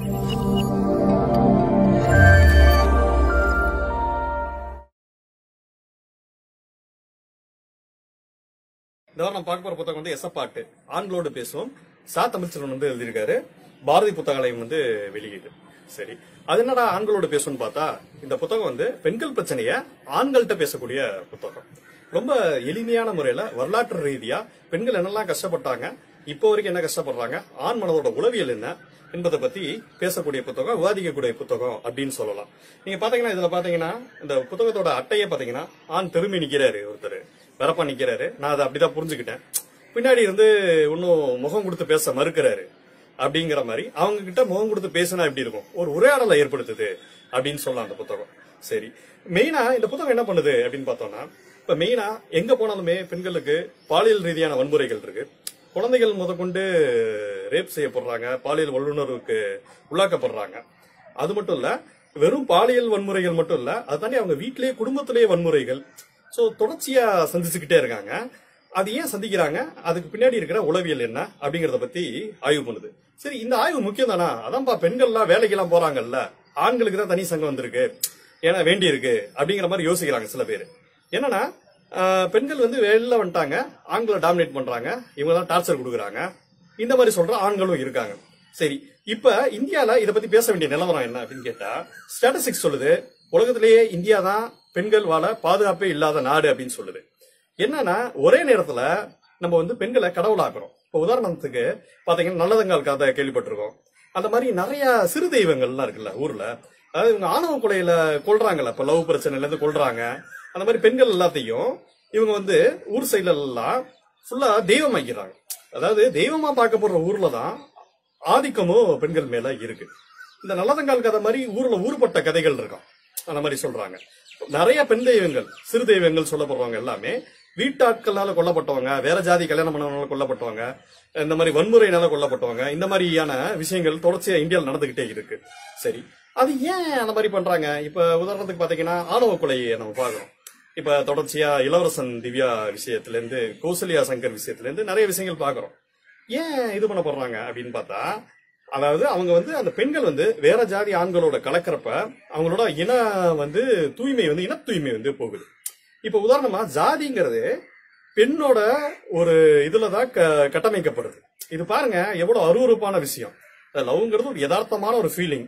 இந்த வாரம் நம்ம பார்க்க போற புத்தகம் வந்து எசப்பாட்டு ஆண்களோடு பேசுவோம் சா தமிழ்ச்செல்வன் வந்து எழுதியிருக்காரு பாரதி புத்தகாலயம் வந்து வெளியீடு சரி அது என்னடா ஆண்களோடு பேசும்னு பார்த்தா இந்த புத்தகம் வந்து பெண்கள் பிரச்சனைய ஆண்கள்கிட்ட பேசக்கூடிய புத்தகம் ரொம்ப எளிமையான முறையில வரலாற்று ரீதியா பெண்கள் என்னெல்லாம் கஷ்டப்பட்டாங்க இப்போ வரைக்கும் என்ன கஷ்டப்படுறாங்க ஆண் மனதோட உளவியல் என்ன என்பதை பத்தி பேசக்கூடிய புத்தகம் விவாதிக்கக்கூடிய புத்தகம் அப்படின்னு சொல்லலாம் நீங்க பாத்தீங்கன்னா இதுல பாத்தீங்கன்னா இந்த புத்தகத்தோட அட்டையை பாத்தீங்கன்னா ஆண் திரும்பி நிக்கிறாரு ஒருத்தர் வரப்பா நிக்கிறாரு நான் அதை அப்படிதான் புரிஞ்சுக்கிட்டேன் பின்னாடி இருந்து இன்னும் முகம் கொடுத்து பேச மறுக்கிறாரு அப்படிங்கிற மாதிரி அவங்க கிட்ட முகம் கொடுத்து பேசினா எப்படி இருக்கும் ஒரு உரையாடலை ஏற்படுத்துது அப்படின்னு சொல்லலாம் அந்த புத்தகம் சரி மெயினா இந்த புத்தகம் என்ன பண்ணுது அப்படின்னு பார்த்தோம்னா இப்ப மெயினா எங்க போனாலுமே பெண்களுக்கு பாலியல் ரீதியான வன்முறைகள் இருக்கு குழந்தைகள் முதற்கொண்டு ரேப் செய்யப்படுறாங்க பாலியல் வல்லுநருக்கு உள்ளாக்கப்படுறாங்க அது மட்டும் இல்ல வெறும் பாலியல் வன்முறைகள் மட்டும் இல்ல அது தாண்டி அவங்க வீட்டிலேயே குடும்பத்திலேயே வன்முறைகள் சோ தொடர்ச்சியா சந்திச்சுக்கிட்டே இருக்காங்க அது ஏன் சந்திக்கிறாங்க அதுக்கு பின்னாடி இருக்கிற உளவியல் என்ன அப்படிங்கறத பத்தி ஆய்வு பண்ணுது சரி இந்த ஆய்வு முக்கியம் தானா அதான்ப்பா பெண்கள்லாம் வேலைக்கெல்லாம் போறாங்கல்ல ஆண்களுக்கு தான் தனி சங்கம் வந்திருக்கு ஏன்னா வேண்டி இருக்கு அப்படிங்கிற மாதிரி யோசிக்கிறாங்க சில பேர் என்னன்னா ஆஹ், பெண்கள் வந்து வெளில வந்துட்டாங்க ஆண்களை டாமினேட் பண்றாங்க இவங்க தான் டார்ச்சர் கொடுக்குறாங்க இந்த மாதிரி சொல்ற ஆண்களும் இருக்காங்க சரி இப்ப இந்தியால இத பத்தி பேச வேண்டிய நிலவரம் என்ன அப்படின்னு கேட்டா ஸ்டாட்டிஸ்டிக்ஸ் சொல்லுது உலகத்திலேயே இந்தியா தான் பெண்கள் வாழ பாதுகாப்பே இல்லாத நாடு அப்படின்னு சொல்லுது என்னன்னா ஒரே நேரத்துல நம்ம வந்து பெண்களை கடவுளாக்குறோம் இப்போ உதாரணத்துக்கு பாத்தீங்கன்னா நல்லதங்கால் கதை கேள்விப்பட்டிருக்கோம் அந்த மாதிரி நிறைய சிறு தெய்வங்கள்லாம் இருக்குல்ல ஊர்ல அதாவது இவங்க ஆணவ கொலையில கொல்றாங்கல்ல இப்ப லவ் பிரச்சனைல இருந்து கொல்றாங்க அந்த மாதிரி பெண்கள் எல்லாத்தையும் இவங்க வந்து ஊர் சைடுல எல்லாம் ஃபுல்லா தெய்வமாக்கிறாங்க அதாவது தெய்வமா பார்க்கப்படுற ஊர்ல தான் ஆதிக்கமும் பெண்கள் மேல இருக்கு இந்த நல்லதங்கால் கதை மாதிரி ஊர்ல ஊருப்பட்ட கதைகள் இருக்கும் அந்த மாதிரி சொல்றாங்க நிறைய பெண் தெய்வங்கள் சிறு தெய்வங்கள் சொல்லப்படுறவங்க எல்லாமே வீட்டாட்களால கொல்லப்பட்டவங்க வேற ஜாதி கல்யாணம் பண்ணவங்களால கொல்லப்பட்டவங்க இந்த மாதிரி வன்முறையினால கொல்லப்பட்டவங்க இந்த மாதிரியான விஷயங்கள் தொடர்ச்சியா இந்தியாவில் நடந்துகிட்டே இருக்கு சரி அது ஏன் அந்த மாதிரி பண்றாங்க இப்ப உதாரணத்துக்கு பாத்தீங்கன்னா ஆணவ கொலையை நம்ம பாக்குறோம் இப்ப தொடர்ச்சியா இளவரசன் திவ்யா விஷயத்துல இருந்து கௌசல்யா சங்கர் விஷயத்துல இருந்து நிறைய விஷயங்கள் பாக்குறோம் ஏன் இது பண்ண போடுறாங்க அப்படின்னு பார்த்தா அதாவது அவங்க வந்து அந்த பெண்கள் வந்து வேற ஜாதி ஆண்களோட கலக்கிறப்ப அவங்களோட இன வந்து தூய்மை வந்து இன தூய்மை வந்து போகுது இப்ப உதாரணமா ஜாதிங்கிறது பெண்ணோட ஒரு இதுலதான் க- கட்டமைக்கப்படுது இது பாருங்க எவ்வளவு அருவருப்பான விஷயம் லவ்ங்கிறது ஒரு யதார்த்தமான ஒரு ஃபீலிங்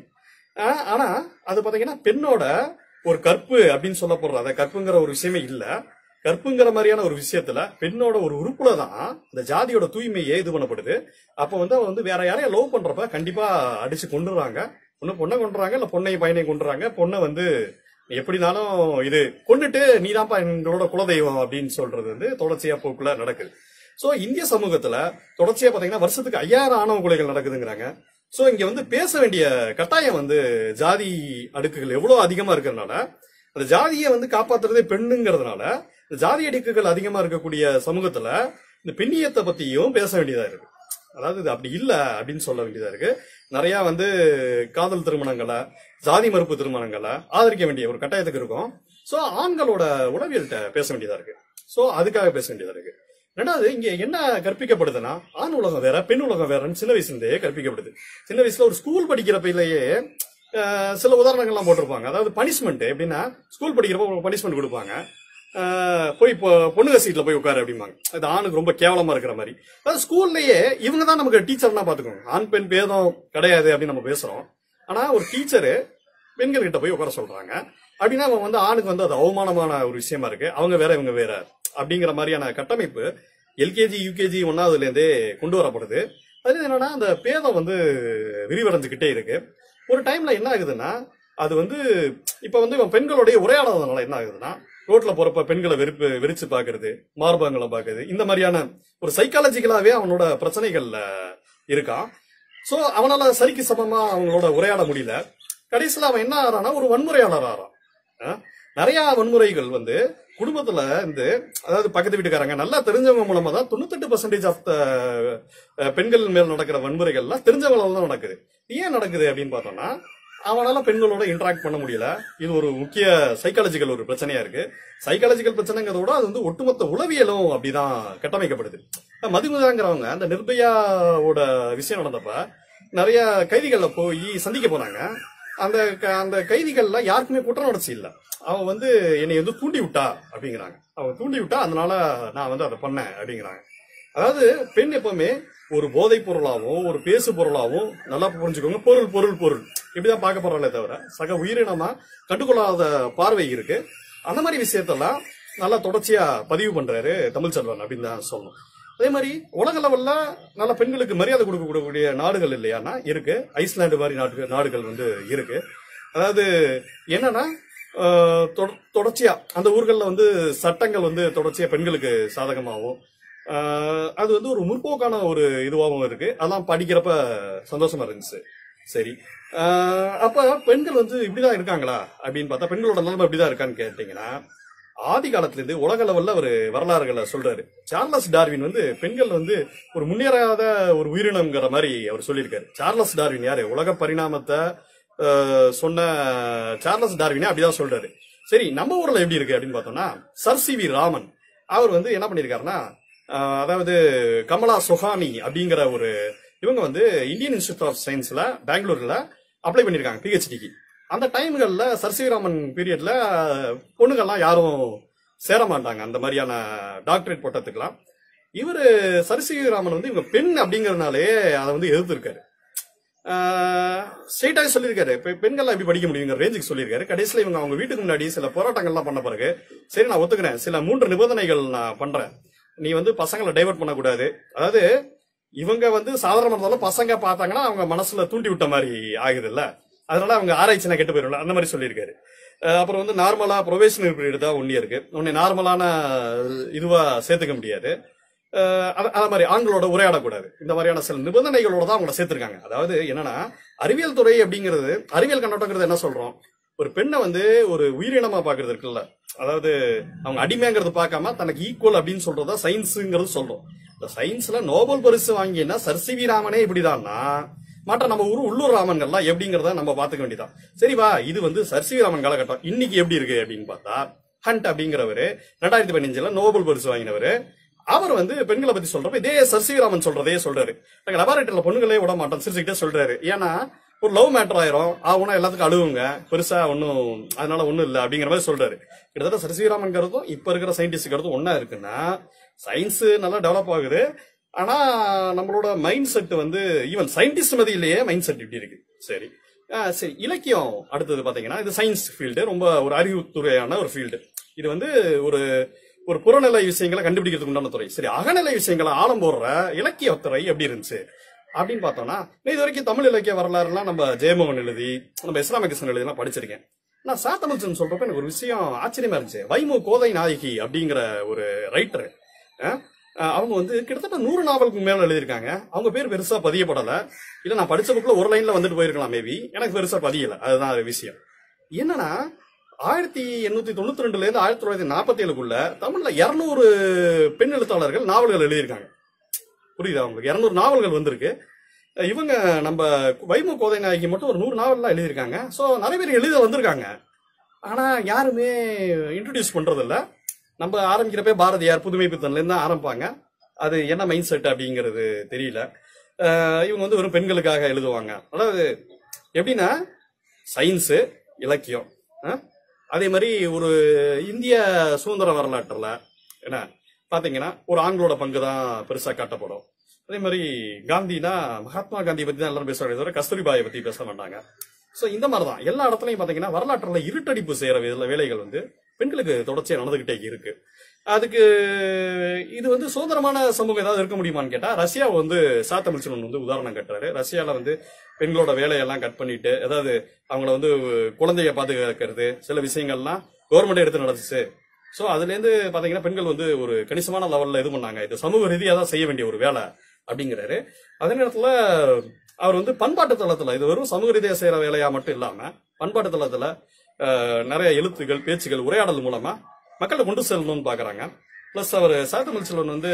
ஆனா அது பாத்தீங்கன்னா பெண்ணோட ஒரு கற்பு அப்படின்னு சொல்லப்படுற அந்த கற்புங்கிற ஒரு விஷயமே இல்ல கற்புங்கிற மாதிரியான ஒரு விஷயத்துல பெண்ணோட ஒரு உறுப்புல தான் இந்த ஜாதியோட தூய்மையே இது பண்ணப்படுது அப்ப வந்து அவ வந்து வேற யாரையும் லவ் பண்றப்ப கண்டிப்பா அடிச்சு கொண்டுறாங்க ஒண்ணு பொண்ணை கொண்டுறாங்க இல்ல பொண்ணை பையனை கொண்டுறாங்க பொண்ணை வந்து எப்படினாலும் இது கொண்டுட்டு நீதான்ப்பா எங்களோட குலதெய்வம் அப்படின்னு சொல்றது வந்து தொடர்ச்சியா போக்குல நடக்குது சோ இந்திய சமூகத்துல தொடர்ச்சியா பாத்தீங்கன்னா வருஷத்துக்கு ஐயாயிரம் ஆணவ கொலைகள் நடக்குதுங்கிறாங்க சோ இங்க வந்து பேச வேண்டிய கட்டாயம் வந்து ஜாதி அடுக்குகள் எவ்வளவு அதிகமா இருக்கிறதுனால அந்த ஜாதியை வந்து காப்பாத்துறதே பெண்ணுங்கிறதுனால இந்த ஜாதி அடுக்குகள் அதிகமா இருக்கக்கூடிய சமூகத்துல இந்த பெண்ணியத்தை பத்தியும் பேச வேண்டியதா இருக்கு அதாவது இது அப்படி இல்ல அப்படின்னு சொல்ல வேண்டியதா இருக்கு நிறைய வந்து காதல் திருமணங்களை ஜாதி மறுப்பு திருமணங்களை ஆதரிக்க வேண்டிய ஒரு கட்டாயத்துக்கு இருக்கும் சோ ஆண்களோட உளவியல்கிட்ட பேச வேண்டியதா இருக்கு சோ அதுக்காக பேச வேண்டியதா இருக்கு ரெண்டாவது இங்க என்ன கற்பிக்கப்படுதுன்னா ஆண் உலகம் வேற பெண் உலகம் வேறன்னு சின்ன வயசுல இருந்தே கற்பிக்கப்படுது சின்ன வயசுல ஒரு ஸ்கூல் படிக்கிறப்பையிலேயே அஹ், சில உதாரணங்கள்லாம் போட்டிருப்பாங்க அதாவது பனிஷ்மெண்ட் எப்படின்னா ஸ்கூல் படிக்கிறப்ப பனிஷ்மெண்ட் கொடுப்பாங்க அஹ், போய் பொ- பொண்ணுங்க சீட்ல போய் உட்காரு அப்படிம்பாங்க அது ஆணுக்கு ரொம்ப கேவலமா இருக்கிற மாதிரி அதாவது ஸ்கூல்லயே இவங்க தான் நமக்கு டீச்சர்னா பாத்துக்கோங்க ஆண் பெண் பேதம் கிடையாது அப்படின்னு நம்ம பேசுறோம் ஆனா ஒரு டீச்சரு பெண்கள் கிட்ட போய் உட்கார சொல்றாங்க அப்படின்னா அவன் வந்து ஆணுக்கு வந்து அது அவமானமான ஒரு விஷயமா இருக்கு அவங்க வேற இவங்க வேற அப்படிங்கிற மாதிரியான கட்டமைப்பு எல்கேஜி யூகேஜி ஒன்னாவதுல இருந்தே கொண்டு வரப்படுது அது என்னன்னா அந்த பேதம் வந்து விரிவடைஞ்சுக்கிட்டே இருக்கு ஒரு டைம்ல என்ன ஆகுதுன்னா அது வந்து இப்ப வந்து இவன் பெண்களுடைய உரையாடாதனால என்ன ஆகுதுன்னா ரோட்ல போறப்ப பெண்களை வெறுப்பு வெறிச்சு பாக்குறது மார்பகங்களை பாக்குறது இந்த மாதிரியான ஒரு சைக்காலஜிக்கலாவே அவனோட பிரச்சனைகள்ல இருக்கான் சோ அவனால சரிக்கு சமமா அவங்களோட உரையாட முடியல கடைசியில அவன் என்ன ஆறானா ஒரு வன்முறையாளர் ஆறான் அஹ் நிறைய வன்முறைகள் வந்து குடும்பத்துல இருந்து அதாவது பக்கத்து வீட்டுக்காரங்க நல்லா தெரிஞ்சவங்க மூலமா தான் தொண்ணூத்தெட்டு பர்சன்டேஜ் ஆஃப் த பெண்கள் மேல் நடக்கிற வன்முறைகள்லாம் தெரிஞ்சவங்களால தான் நடக்குது ஏன் நடக்குது அப்படின்னு பார்த்தோம்னா அவனால பெண்களோட இன்டராக்ட் பண்ண முடியல இது ஒரு முக்கிய சைக்காலஜிக்கல் ஒரு பிரச்சனையா இருக்கு சைக்காலஜிக்கல் பிரச்சனைங்கிறத விட அது வந்து ஒட்டுமொத்த உளவியலும் அப்படிதான் கட்டமைக்கப்படுது மதிமுதாங்கிறவங்க அந்த நிர்பயாவோட விஷயம் நடந்தப்ப நிறைய கைதிகளை போய் சந்திக்க போனாங்க அந்த க- அந்த கைதிகள்ல யாருக்குமே குற்ற உணர்ச்சி இல்ல அவன் வந்து என்னை வந்து தூண்டி விட்டா அப்படிங்கிறாங்க அவன் தூண்டி விட்டா அதனால நான் வந்து அதை பண்ணேன் அப்படிங்கிறாங்க அதாவது பெண் எப்பவுமே ஒரு போதைப் பொருளாவும் ஒரு பேசு பொருளாவும் நல்லா புரிஞ்சுக்கோங்க பொருள் பொருள் பொருள் இப்படிதான் பார்க்க போறாங்களே தவிர சக உயிரினமா கண்டுகொள்ளாத பார்வை இருக்கு அந்த மாதிரி விஷயத்தெல்லாம் நல்லா தொடர்ச்சியா பதிவு பண்றாரு தமிழ்ச்செல்வன் அப்படின்னு தான் சொல்லணும் அதே மாதிரி உலக லெவல்ல நல்ல பெண்களுக்கு மரியாதை கொடுக்கக்கூடிய நாடுகள் இல்லையானா இருக்கு ஐஸ்லாந்து மாதிரி நாட்டு நாடுகள் வந்து இருக்கு அதாவது என்னன்னா ஆஹ், தொட- தொடர்ச்சியா அந்த ஊர்கள்ல வந்து சட்டங்கள் வந்து தொடர்ச்சியா பெண்களுக்கு சாதகமாகவும் ஆஹ், அது வந்து ஒரு முற்போக்கான ஒரு இதுவாகவும் இருக்கு அதெல்லாம் படிக்கிறப்ப சந்தோஷமா இருந்துச்சு சரி ஆஹ், அப்ப பெண்கள் வந்து இப்படிதான் இருக்காங்களா அப்படின்னு பார்த்தா பெண்களோட நிலைமை இப்படிதான் இருக்கான்னு கேட்டீங்கன்னா ஆதி காலத்துல இருந்து உலக லெவல்ல ஒரு வரலாறுகளை சொல்றாரு சார்லஸ் டார்வின் வந்து பெண்கள் வந்து ஒரு முன்னேறாத ஒரு உயிரினம்ங்கிற மாதிரி அவர் சொல்லியிருக்காரு சார்லஸ் டார்வின் யாரு உலக பரிணாமத்தை ஆஹ், சொன்ன சார்லஸ் டார்வினே அப்படிதான் சொல்றாரு சரி நம்ம ஊர்ல எப்படி இருக்கு அப்படின்னு பார்த்தோம்னா சர் சி வி ராமன் அவர் வந்து என்ன பண்ணிருக்காருன்னா ஆஹ், அதாவது கமலா சொஹானி அப்படிங்கிற ஒரு இவங்க வந்து இந்தியன் இன்ஸ்டியூட் ஆஃப் சயின்ஸ்ல பெங்களூர்ல அப்ளை பண்ணிருக்காங்க பிஹெச்டிக்கு அந்த டைம்கள்ல சர்சிவராமன் பீரியட்ல பொண்ணுங்கள்லாம் யாரும் சேர மாட்டாங்க அந்த மாதிரியான டாக்டரேட் பட்டத்துக்குலாம் இவரு சரசிவராமன் வந்து இவங்க பெண் அப்படிங்கறதுனாலே அதை வந்து எதிர்த்திருக்காரு ஸ்ட்ரெயிட்டாக சொல்லியிருக்காரு இப்போ பெண்கள்லாம் எப்படி படிக்க முடியுங்கிற ரேஞ்சுக்கு சொல்லியிருக்காரு கடைசியில் இவங்க அவங்க வீட்டுக்கு முன்னாடி சில போராட்டங்கள்லாம் பண்ண பிறகு சரி நான் ஒத்துக்கிறேன் சில மூன்று நிபந்தனைகள் நான் பண்றேன் நீ வந்து பசங்களை டைவர்ட் பண்ணக்கூடாது அதாவது இவங்க வந்து சாதாரண இருந்தாலும் பசங்க பார்த்தாங்கன்னா அவங்க மனசுல தூண்டி விட்ட மாதிரி ஆகுது இல்ல அதனால அவங்க ஆராய்ச்சினா கெட்டு போயிடும்ல அந்த மாதிரி சொல்லியிருக்காரு அஹ் அப்புறம் வந்து நார்மலா ப்ரொபேஷனரி பீரியட் தான் ஒன் இருக்கு உன்னை நார்மலான இதுவா சேர்த்துக்க முடியாது அஹ் அத அத மாதிரி ஆண்களோட உரையாடக்கூடாது இந்த மாதிரியான சில நிபந்தனைகளோட தான் அவங்கள சேர்த்திருக்காங்க அதாவது என்னன்னா அறிவியல் துறை அப்படிங்கிறது அறிவியல் கண்ணோட்டங்கிறது என்ன சொல்றோம் ஒரு பெண்ணை வந்து ஒரு உயிரினமா பாக்குறது இருக்குல்ல அதாவது அவங்க அடிமைங்கிறது பார்க்காம தனக்கு ஈக்குவல் அப்படின்னு சொல்றதா சயின்ஸுங்கிறது சொல்றோம் இந்த சயின்ஸ்ல நோபல் பரிசு வாங்கினா சர் சி வி ராமனே இப்படிதான்னா மற்ற நம்ம ஊர் உள்ளூர் ராமன்கள்லாம் எப்படிங்கிறத நம்ம பாத்துக்க வேண்டியதான் சரி வா இது வந்து சர் சி வி ராமன் காலகட்டம் இன்னைக்கு எப்படி இருக்கு அப்படின்னு பார்த்தா ஹண்ட் அப்படிங்கிறவரு ரெண்டாயிரத்தி பதினஞ்சுல நோபல் பரிசு வாங்கினவரு அவர் வந்து பெண்களை பத்தி சொல்றப்ப இதே சர்சிவராமன் சொல்றதே சொல்றாரு நாங்க லெபார்டரியில பொண்ணுங்களே விட மாட்டோம் சிரிச்சுக்கிட்டே சொல்றாரு ஏன்னா ஒரு லவ் மேட்டர் ஆயிரும் ஆகுனா எல்லாத்துக்கும் அழுவுங்க பெருசா ஒன்னும் அதனால ஒண்ணும் இல்ல அப்படிங்கிற மாதிரி சொல்றாரு கிட்டத்தட்ட சரசிவராமன்கிறதும் இப்ப இருக்கிற சயின்டிஸ்ட்ங்கிறதும் ஒன்னா இருக்குன்னா சயின்ஸ் நல்லா டெவலப் ஆகுது ஆனா நம்மளோட மைண்ட் செட் வந்து ஈவன் சயின்டிஸ்ட் மதியிலேயே மைண்ட் செட் இப்படி இருக்கு சரி ஆஹ் சரி இலக்கியம் அடுத்தது பாத்தீங்கன்னா இது சயின்ஸ் ஃபீல்டு ரொம்ப ஒரு அறிவுத்துறையான ஒரு ஃபீல்டு இது வந்து ஒரு ஒரு புறநிலை விஷயங்களை கண்டுபிடிக்கிறதுக்கு உண்டான துறை சரி அகநிலை விஷயங்களை ஆழம் போடுற இலக்கியத்துறை எப்படி இருந்துச்சு அப்படின்னு பார்த்தோம்னா நான் இது வரைக்கும் தமிழ் இலக்கிய வரலாறுலாம் நம்ம ஜெயமோகன் எழுதி நம்ம இஸ்லாமிய கிருஷ்ணன் எழுதிலாம் படிச்சிருக்கேன் நான் சா தமிழ்ச்சன் சொல்றப்ப எனக்கு ஒரு விஷயம் ஆச்சரியமா இருந்துச்சு வைமு கோதை நாயகி அப்படிங்கிற ஒரு ரைட்டர் அவங்க வந்து கிட்டத்தட்ட நூறு நாவலுக்கு மேல எழுதியிருக்காங்க அவங்க பேர் பெருசா பதியப்படல இல்ல நான் படிச்ச புக்ல ஒரு லைன்ல வந்துட்டு போயிருக்கலாம் மேபி எனக்கு பெருசா பதியல அதுதான் அது விஷயம் என்னன்னா ஆயிரத்தி எண்ணூத்தி தொண்ணூத்தி ரெண்டுல இருந்து ஆயிரத்தி தொள்ளாயிரத்தி நாற்பத்தி ஏழுக்குள்ள தமிழ்ல இருநூறு பெண் எழுத்தாளர்கள் நாவல்கள் எழுதியிருக்காங்க புரியுதா உங்களுக்கு இருநூறு நாவல்கள் வந்திருக்கு இவங்க நம்ம வைமு கோதை நாயகி மட்டும் ஒரு நூறு நாவல்லாம் எழுதியிருக்காங்க ஸோ நிறைய பேர் எழுத வந்திருக்காங்க ஆனா யாருமே இன்ட்ரடியூஸ் பண்றது இல்ல நம்ம ஆரம்பிக்கிறப்ப பாரதியார் புதுமை பித்தன்ல இருந்து தான் ஆரம்பிப்பாங்க அது என்ன மைண்ட் செட் அப்படிங்கிறது தெரியல அஹ் இவங்க வந்து வெறும் பெண்களுக்காக எழுதுவாங்க அதாவது எப்படின்னா சயின்ஸு இலக்கியம் அஹ் அதே மாதிரி ஒரு இந்திய சுதந்திர வரலாற்றுல என்ன பாத்தீங்கன்னா ஒரு ஆண்களோட பங்கு தான் பெருசா காட்டப்படும் அதே மாதிரி காந்தினா மகாத்மா காந்தி பத்தி தான் எல்லாரும் பேசுவாங்க தவிர கஸ்தூரிபாயை பத்தி பேச மாட்டாங்க சோ இந்த மாதிரி தான் எல்லா இடத்துலயும் பாத்தீங்கன்னா வரலாற்றுல இருட்டடிப்பு செய்யற வேலை- வேலைகள் வந்து பெண்களுக்கு தொடர்ச்சியா நடந்துகிட்டே இருக்கு அதுக்கு இது வந்து சுதந்திரமான சமூகம் ஏதாவது இருக்க முடியுமான்னு கேட்டா ரஷ்யா வந்து சா தமிழ்ச்செல்வன் வந்து உதாரணம் கட்டுறாரு ரஷ்யால வந்து பெண்களோட வேலையெல்லாம் கட் பண்ணிட்டு அதாவது அவங்கள வந்து குழந்தைய பாதுகாக்கிறது சில விஷயங்கள்லாம் கவர்மெண்ட் எடுத்து நடந்துச்சு சோ அதுல இருந்து பாத்தீங்கன்னா பெண்கள் வந்து ஒரு கணிசமான லெவல்ல இது பண்ணாங்க இது சமூக ரீதியா தான் செய்ய வேண்டிய ஒரு வேலை அப்படிங்கிறாரு அதே நேரத்துல அவர் வந்து பண்பாட்டு தளத்துல இது வெறும் சமூக ரீதியா செய்யற வேலையா மட்டும் இல்லாம பண்பாட்டு தளத்துல அஹ், நிறைய எழுத்துகள் பேச்சுகள் உரையாடல் மூலமா மக்களை கொண்டு செல்லணும்னு பாக்குறாங்க பிளஸ் அவர் சாத்தமிழ் செல்வன் வந்து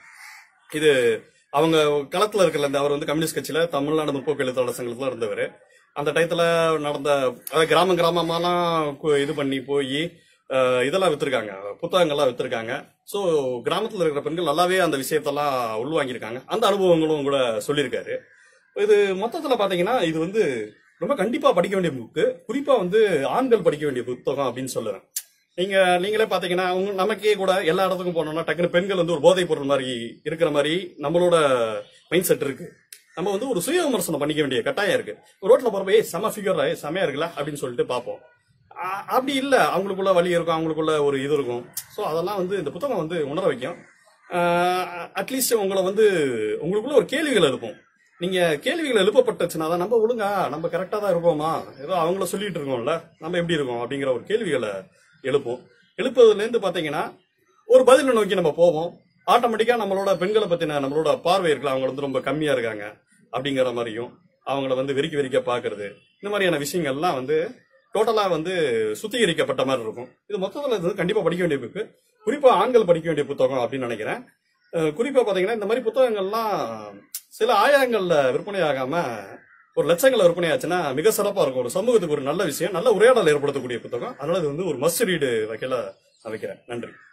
இது அவங்க களத்துல இருக்கல இந்த அவர் வந்து கம்யூனிஸ்ட் கட்சியில தமிழ்நாடு முற்போக்கு எழுத்தாளர் சங்கத்துல இருந்தவர் அந்த டயத்துல நடந்த அதாவது கிராமம் கிராமமாலாம் கு- இது பண்ணி போய் இதெல்லாம் வித்திருக்காங்க புத்தகங்கள்லாம் வித்திருக்காங்க ஸோ கிராமத்துல இருக்கிற பெண்கள் நல்லாவே அந்த விஷயத்தெல்லாம் உள்வாங்கியிருக்காங்க அந்த அனுபவங்களும் கூட சொல்லியிருக்காரு இது மொத்தத்துல பாத்தீங்கன்னா இது வந்து ரொம்ப கண்டிப்பா படிக்க வேண்டிய புக்கு குறிப்பா வந்து ஆண்கள் படிக்க வேண்டிய புத்தகம் அப்படின்னு சொல்லுவேன் நீங்க நீங்களே பாத்தீங்கன்னா உங்க- நமக்கே கூட எல்லா இடத்துக்கும் போனோம்னா டக்குனு பெண்கள் வந்து ஒரு போதைப் பொருள் மாதிரி இருக்கிற மாதிரி நம்மளோட மைண்ட் செட் இருக்கு நம்ம வந்து ஒரு சுய விமர்சனம் பண்ணிக்க வேண்டிய கட்டாயம் இருக்கு ரோட்ல போறப்ப ஏய் செம ஃபிகர் செமையா இருக்குல்ல அப்படின்னு சொல்லிட்டு பார்ப்போம் ஆ- அப்படி இல்ல அவங்களுக்குள்ள வலி இருக்கும் அவங்களுக்குள்ள ஒரு இது இருக்கும் ஸோ அதெல்லாம் வந்து இந்த புத்தகம் வந்து உணர வைக்கும் அட்லீஸ்ட் உங்களை வந்து உங்களுக்குள்ள ஒரு கேள்விகள் எழுப்பும் நீங்க கேள்விகள் எழுப்பப்பட்டுச்சுன்னா தான் நம்ம ஒழுங்கா நம்ம கரெக்டா தான் இருக்கோமா ஏதோ அவங்கள சொல்லிட்டு இருக்கோம்ல நம்ம எப்படி இருக்கோம் அப்படிங்கிற ஒரு கேள்விகளை எழுப்போம் எழுப்புறதுல இருந்து பாத்தீங்கன்னா ஒரு பதிலை நோக்கி நம்ம போவோம் ஆட்டோமேட்டிக்கா நம்மளோட பெண்களை பத்தின நம்மளோட பார்வை இருக்குல்ல அவங்க வந்து ரொம்ப கம்மியா இருக்காங்க அப்படிங்கிற மாதிரியும் அவங்கள வந்து வெறிக்க வெறிக்க பாக்குறது இந்த மாதிரியான விஷயங்கள்லாம் வந்து டோட்டலா வந்து சுத்திகரிக்கப்பட்ட மாதிரி இருக்கும் இது மொத்தத்துல இது கண்டிப்பா படிக்க வேண்டிய புக்கு குறிப்பா ஆண்கள் படிக்க வேண்டிய புத்தகம் அப்படின்னு நினைக்கிறேன் அஹ் குறிப்பா பாத்தீங்கன்னா இந்த மாதிரி புத்தகங்கள்லாம் சில ஆயிரங்கள்ல விற்பனை ஆகாம ஒரு லட்சங்கள்ல விற்பனை ஆச்சுன்னா மிக சிறப்பா இருக்கும் ஒரு சமூகத்துக்கு ஒரு நல்ல விஷயம் நல்ல உரையாடல் ஏற்படுத்தக்கூடிய புத்தகம் அதனால இது வந்து ஒரு மஸ்ட் ரீடு வகையில நான் வைக்கிறேன் நன்றி